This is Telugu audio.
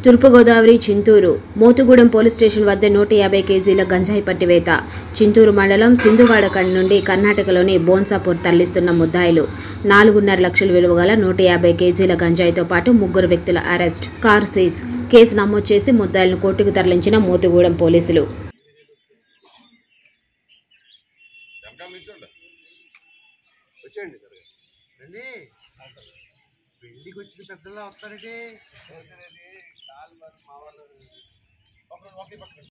తూర్పుగోదావరి చింతూరు మోతుగూడెం పోలీస్ స్టేషన్ వద్ద నూట యాభై కేజీల గంజాయి పట్టివేత చింతూరు మండలం సింధువాడ కన్ నుండి కర్ణాటకలోని బోన్సాపూర్ తరలిస్తున్న ముద్దాయిలు నాలుగున్నర లక్షల విలువ గల నూట యాభై కేజీల గంజాయితో పాటు ముగ్గురు వ్యక్తుల అరెస్ట్ కార్ సీజ్ కేసు నమోదు చేసి ముద్దాయిలను కోర్టుకు తరలించిన మోతుగూడెం పోలీసులు వెనకాల నిల్చోండి వచ్చేయండి త్వరగా. రండి పెళ్ళికి వచ్చిన పెద్దలా వస్తారండి